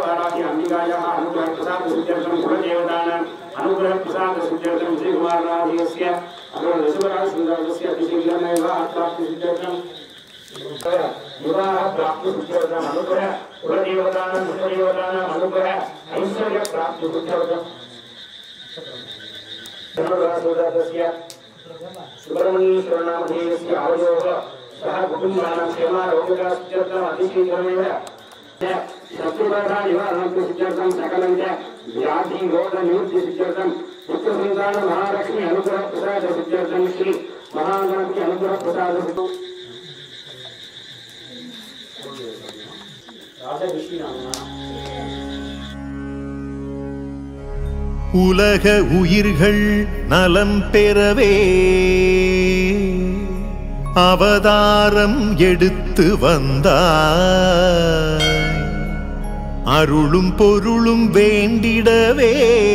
वाराही अंबिकायाः अनुग्रह प्रसाद सिद्ध्यर्थं कुलदेवतानाम् अनुग्रह प्रसाद सिद्ध्यर्थं श्रीकुमारनाथस्य अथवा ऋषभराज सुन्दरस्य अतिशीघ्रमेव प्राप्ति सिद्ध्यर्थं विवाह प्राप्ति सिद्ध्यर्थम् अनुग्रह कुलदेवतानां कुलदेवतानाम् अनुग्रह ऐश्वर्य प्राप्ति सिद्ध्यर्थम् धर्मराजस्य सुब्रह्मण्येश्वरनामधेयस्य आवयोः सह कुटुम्बानां क्षेमारोग्यसिद्ध्यर्थम् अतिशीघ्रमेव शत्रुबाधानिवारणसिद्ध्यर्थं सकलं च व्याधिरोगनिवृत्तिसिद्ध्यर्थं पुत्रसन्तान महालक्ष्मी अनुग्रहप्रसादसिद्ध्यर्थं श्री महागणपति अनुग्रहप्रसादसिद्धौ உலக உயிர்கள் நலம் பெறவே அவதாரம் எடுத்து வந்தாய் அருளும் பொருளும் வேண்டிடவே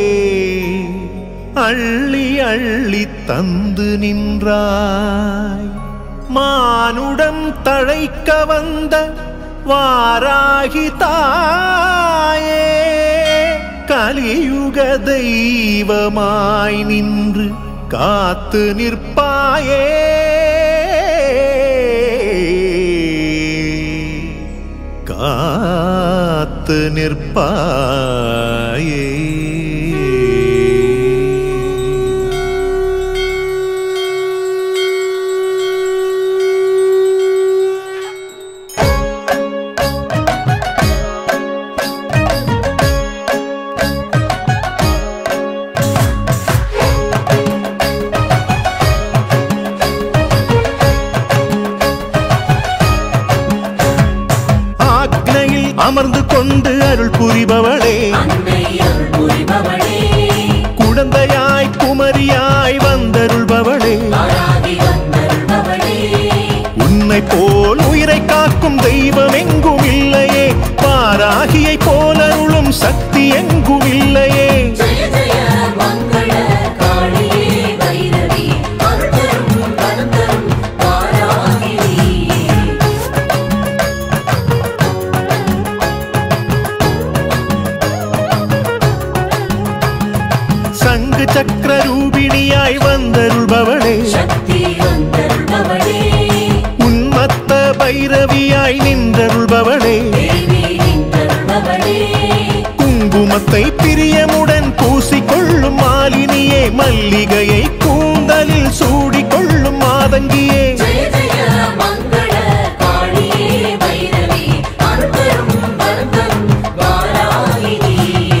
அள்ளி அள்ளி தந்து நின்றாய் மானுடம் தழைக்க வந்த வாராகி தாயே கலியுக தெய்வமாய் நின்று காத்து நிற்பாயே காத்து நிற்பாயே ஆக்னையில் அமர்ந்து கொண்டு அருள் புரிபவளே அன்னை அருள் புரிபவளே குழந்தையாய் குமரியாய் வந்தருள்பவளே வாராகி வந்தருள்பவளே உன்னை போல் உயிரை காக்கும் தெய்வம் எங்கும் இல்லையே பாராகியை போல் அருளும் சக்தி எங்கும் இல்லையே ஜெய ஜெய மங்கள காளியே வைரவி அருள் தரும் வரம் தரும் வாராகினி சங்கு சக்கர ரூபிணியாய் வந்தருள்பவளே சக்தி வந்தருள்பவளே உன்மத்த பைரவியாய் நின்றருள்பவளே தேவி நின்றருள்பவளே குங்குமத்தை பிரியமுடன் பூசிக்கொள்ளும் மாலினியே மல்லிகையை கூந்தலில் சூடிக்கொள்ளும் மாதங்கியே ஜெய ஜெய மங்கள காளியே வைரவி அருள் தரும் வரம் தரும் வாராகினி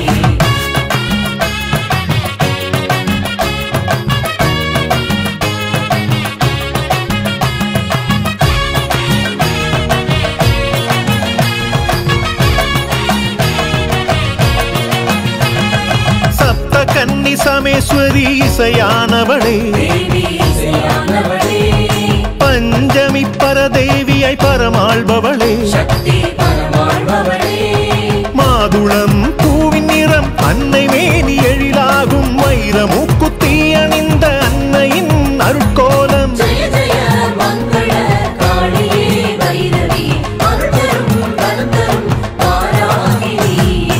சப்த கன்னி சமேஸ்வரி இசையானவளே தேவி இசையானவளே பஞ்சமி பரதேவியாய் பரமாள்பவளே சக்தி பரமாழ்பவளே மாதுளம் பூவின் நிறம் அன்னை மேனி எழிலாகும் வைரமூக்குத்தி அணிந்த அன்னையின் அருட்கோலம் ஜெய ஜெய மங்கள காளியே வைரவி அருள் தரும் வரம் தரும் வாராகினி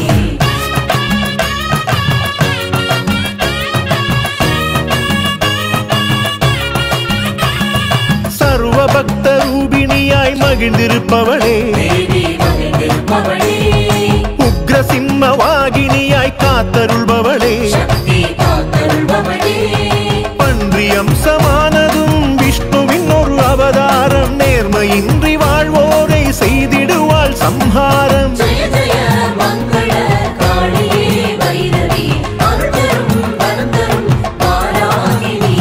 சர்வ பக்த ரூபிணியாய் மகிழ்ந்திருப்பவளே தேவி மகிழ்ந்திருப்பவளே உக்ர சிம்ம வாகினியாய் காத்தருள்பவளே சக்தி காத்தருள்பவளே பன்றி அம்சமானதும் விஷ்ணுவின் ஒரு அவதாரம் நேர்மையின்றி வாழ்வோரை செய்திடுவாள் சம்ஹாரம் ஜெய ஜெய மங்கள காளியே வைரவி அருள் தரும் வரம் தரும் வாராகினி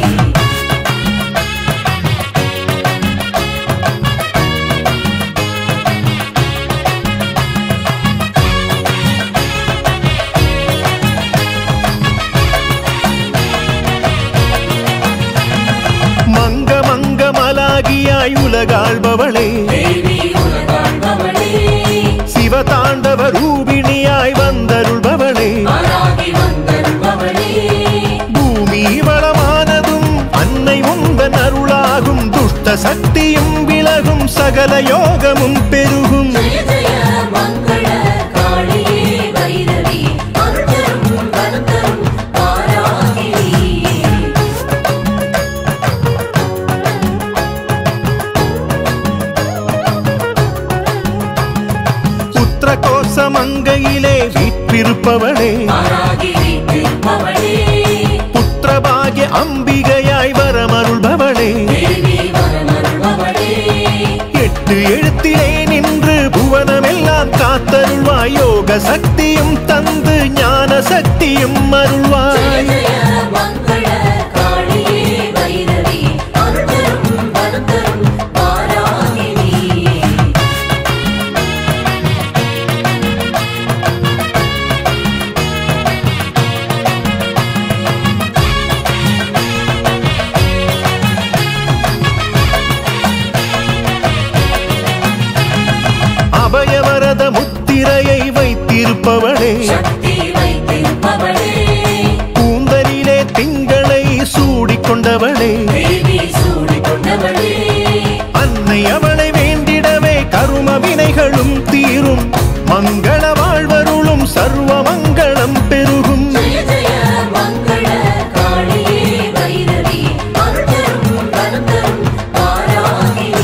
மங்க மங்க மலாகியாய் உலகாள்பவளே தேவி உலகாழ்பவளே சிவதாண்டவ ரூபிணியாய் வந்தருள்பவளே வாராகி வந்தருள்பவளே பூமி வளமானதும் அன்னை உந்தன் அருளாகும் துஷ்ட சக்தியும் விலகும் சகல யோகமும் பெருகும் ஜெய ஜெய மங்கள காளியே மலையிலே வீற்றிருப்பவளே மாறாகி வீட்டிருப்பவளே புத்திரபாகிய அம்பிகையாய் வரமருள்பவளே தேவி வரமருள்பவளே எட்டு எழுத்திலே நின்று புவனமெல்லாம் காத்தருள்வாய் யோக சக்தியும் தந்து ஞான சக்தியும் ஜெய அருள்வாய் ஜெய மங்கள காளியே வைரவி அருள்தரும் வரந்தரும் வாராகினி அபயவரத முத்திரையை வைத்திருப்பவளே சக்தி வைத்திருப்பவளே கூந்தலிலே திங்களை சூடிக்கொண்டவளே தேவி சூடிக்கொண்டவளே அன்னை அவளை வேண்டிடவே கரும வினைகளும் தீரும் மங்கள வாழ்வருளும் சர்வ மங்களம் பெருகும் ஜெய ஜெய மங்கள காளியே வைரவி அருள்தரும் வரந்தரும் வாராகினி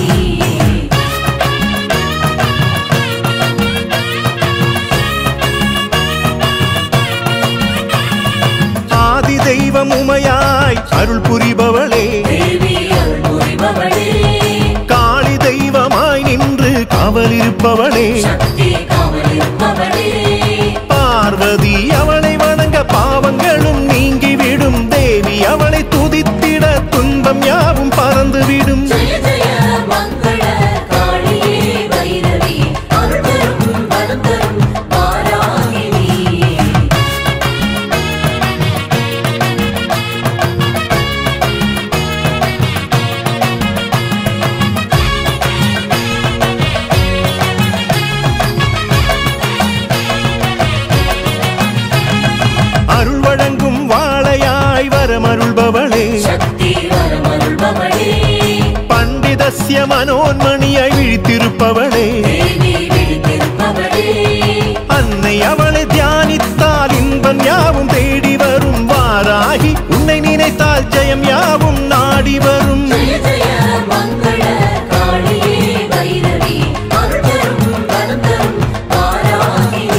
ஆதி தெய்வம் உமையாய் அருள் புரிபவளே தேவி அருள் புரிபவளே காளி தெய்வமாய் நின்று காவலிருப்பவளே சக்தி காவலிருப்பவளே பார்வதி அவளை வணங்க பாவங்களும் நீங்கிவிடும் தேவி அவளை துதித்திட துன்பம் யாவும் பறந்துவிடும் ஜெய ஜெய மங்கள காளியே வைரவி அருள்தரும் வரந்தரும் வாராகினி அருள் வழங்கும் வாழையாய் வரமருள்பவளே சக்தி வரமருள்பவளே பண்டிதஸ்ய மனோன்மணியாய் விழித்திருப்பவளே தேவி விழித்திருப்பவளே அன்னை அவளை தியானித்தால் இன்பம் யாவும் தேடி வரும் வாராகி உன்னை நினைத்தால் ஜெயம் யாவும் நாடி வரும் ஜெய ஜெய மங்கள காளியே வைரவி அருள்தரும் வரந்தரும் வாராகினி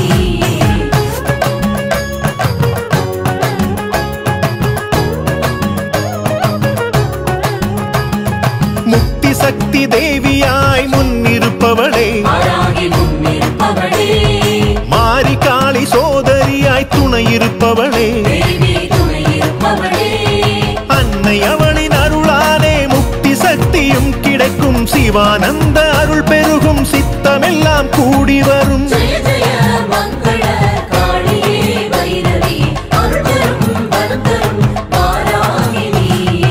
முக்தி சக்தி தேவியாய் முன்னிருப்பவளே ஆராகி முன்னிருப்பவளே மாரி காளி சோதரியாய் துணையிருப்பவளே தேவி துணையிருப்பவளே அன்னை அவளின் அருளாலே முக்தி சக்தியும் கிடைக்கும் சிவானந்த அருள் பெருகும் சித்தமெல்லாம் கூடி வரும் ஜெய ஜெய மங்கள காளியே வைரவி அருள்தரும் வரந்தரும் வாராகினி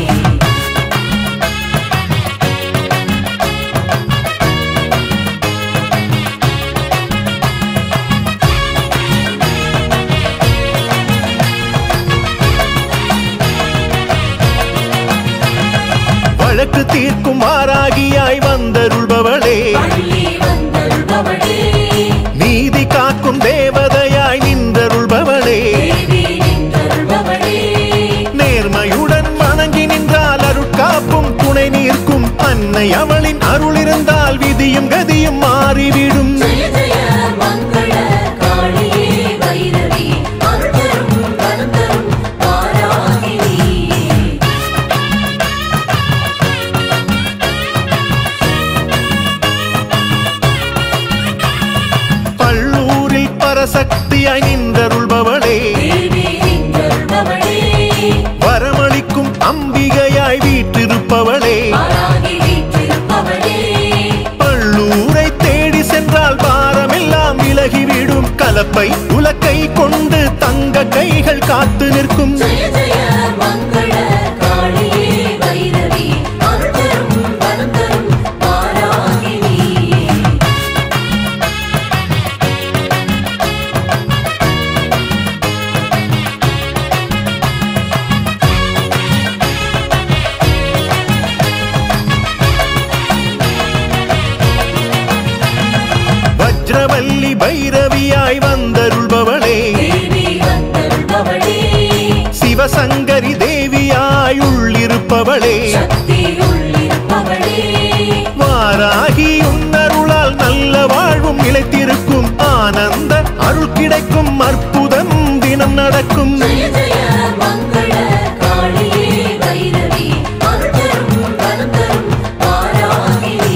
வழக்கு தீர்க்கும் வாராகியாய் வந்தருள்பவளே பள்ளி வந்தருள்பவளே நீதி காக்கும் தேவதையாய் நின்றருள்பவளே தேவி நின்றருள்பவளே நேர்மையுடன் வணங்கி நின்றால் அருட்காப்பும் துணை நிற்கும் அன்னை அவளின் அருள் இருந்தால் விதியும் கதியும் மாறிவிடும் ஜெய ஜெய மங்கள காளியே வைரவி அருள்தரும் வரந்தரும் வாராகினி பள்ளூரில் பரசக்தியாய் நின்றருள்பவளே தேவி நின்றருள்பவளே வரமளிக்கும் அம்பிகையாய் வீற்றிருப்பவளே ஆராகி வீற்றிருப்பவளே பள்ளூரை தேடி சென்றால் பாரமெல்லாம் விலகிவிடும் கலப்பை உலக்கை கொண்டு தங்க கைகள் காத்து நிற்கும் ஜெய ஜெய மங்கள காளியே வைரவி அருள்தரும் வரந்தரும் வாராகினி வஜ்ரவல்லி பைரவியாய் வந்தருள்பவளே தேவி வந்தருள்பவளே சிவசங்கரி தேவியாய் உள்ளிருப்பவளே சக்தி உள்ளிருப்பவளே வாராகி உன்னருளால் நல்ல வாழ்வும் நிலைத்திருக்கும் ஆனந்த அருள் கிடை பிழைக்கும் அற்புதம் தினம் நடக்கும் ஜெய ஜெய மங்கள காளியே வைரவி அருள் தரும் வரம் தரும் வாராகினி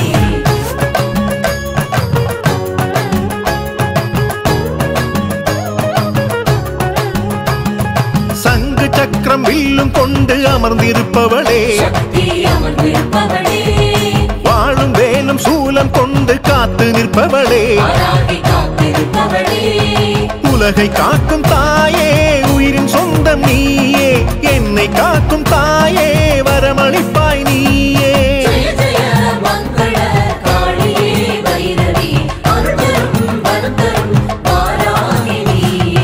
சங்கு சக்கரம் வில்லும் கொண்டு அமர்ந்திருப்பவளே சக்தி அமர்ந்திருப்பவளே வாழும் வேலும் சூலம் கொண்டு காத்து நிற்பவளே வாராகி காத்திருப்பவளே உலகை காக்கும் தாயே உயிரின் சொந்தம் நீயே என்னை காக்கும் தாயே வரமளிப்பாய் நீயே ஜெய ஜெய மங்கள காளியே வைரவி அருள் தரும் வரம் தரும் வாராகினி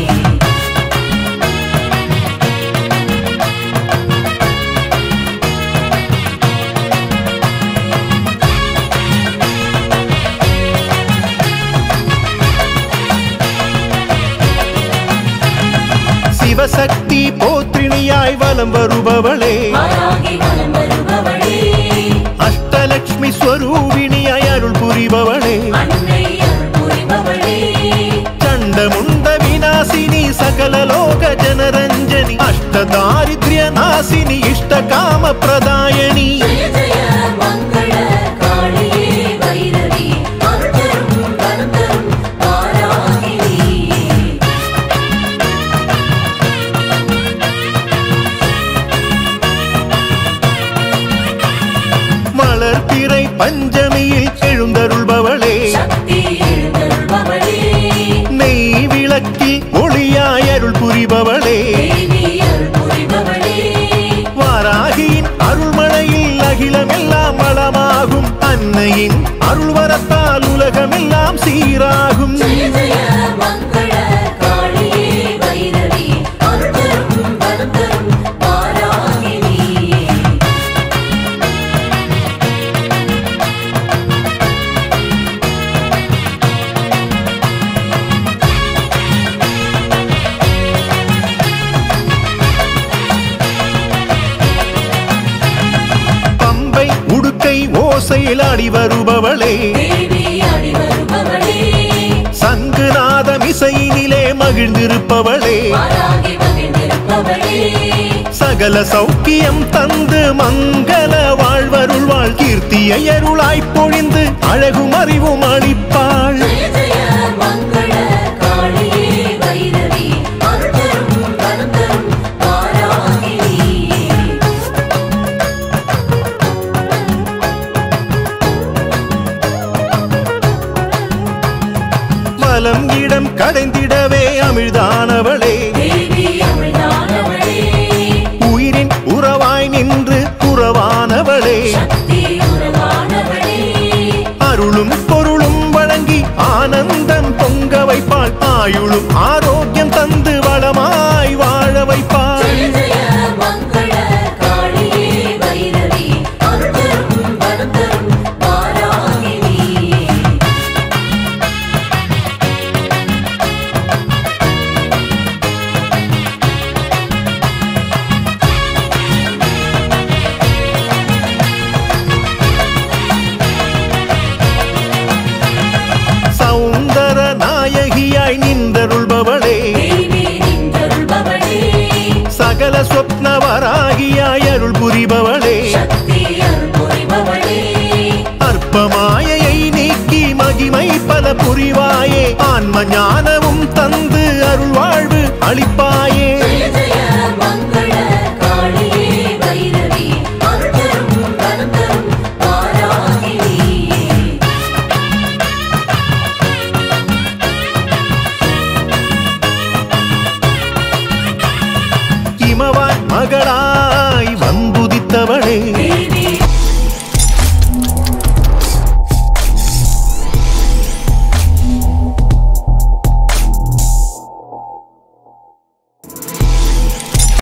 சிவசக்தி போத்ரிணியாய் வலம் வருபவளே வாராகி வலம் வருபவளே அஷ்டலக்ஷ்மி ஸ்வரூபிணியாய் அருள் புரிபவளே அன்னை அருள் புரிபவளே ಚಂಡಮುಂಡ ವಿನಾಶಿನಿ ಸಕಲ ಲೋಕ ಜನರಂಜನಿ ಅಷ್ಟ ದಾರಿದ್ರ್ಯ ನಾಶಿನಿ ಇಷ್ಟ ಕಾಮ ಪ್ರದಾಯಣಿ ஜெய ஜெய மங்கள காளியே வைரவி அருள் தரும் வரம் தரும் வாராகினி மலர்பிறை பஞ்சமியில் எழுந்தருள்பவளே சக்தி எழுந்தருள்பவளே நெய் விளக்கில் ஒளியாய் அருள் புரிபவளே தேவி அருள் புரிபவளே வாராகியின் அருள்மழையில் அகிலமெல்லாம் வளமாகும் அன்னையின் அருள்வரத்தால் உலகமெல்லாம் சீராகும் ஜெய ஜெய மங்கள காளியே வைரவி அருள் தரும் வரம் தரும் வாராகினி பம்பை உடுக்கை ஓசையில் அடி வருபவளே தேவி அடி வருபவளே சங்குநாதம் இசையினிலே மகிழ்ந்திருப்பவளே வாராகி மகிழ்ந்திருப்பவளே சகல சௌக்கியம் தந்து மங்கள வாழ்வருள்வாள் கீர்த்தியை அருளாய் பொழிந்து அழகும் அறிவும் அளிப்பாள் ஜெய ஜெய மங்கள காளியே வைரவி அருள் தரும் வரம் தரும் வாராகினி மலம் இடம் கடைந்திடவே அமிழ்தானவளே தேவி அமிழ்தானவளே உயிரின் உறவாய் நின்று உறவானவளே சக்தி உறவானவளே அருளும் பொருளும் வழங்கி ஆனந்தம் பொங்க வைப்பாள் ஆயுளும் ஆரோக்கியம் தந்து வளமாய் வாழ வைப்பாள் ஜெய ஜெய மங்கள காளியே வைரவி அருள் தரும் வரம் தரும் வாராகினி சௌந்தர நாயகியாய் நின்றருள்பவளே தேவி நின்றருள்பவளே சகல சொப்னவராகியாய் அருள் புரிபவளே சக்தி அருள் புரிபவளே அற்பமாயையை நீக்கி மகிமை பல புரிவாயே ஆன்ம ஞான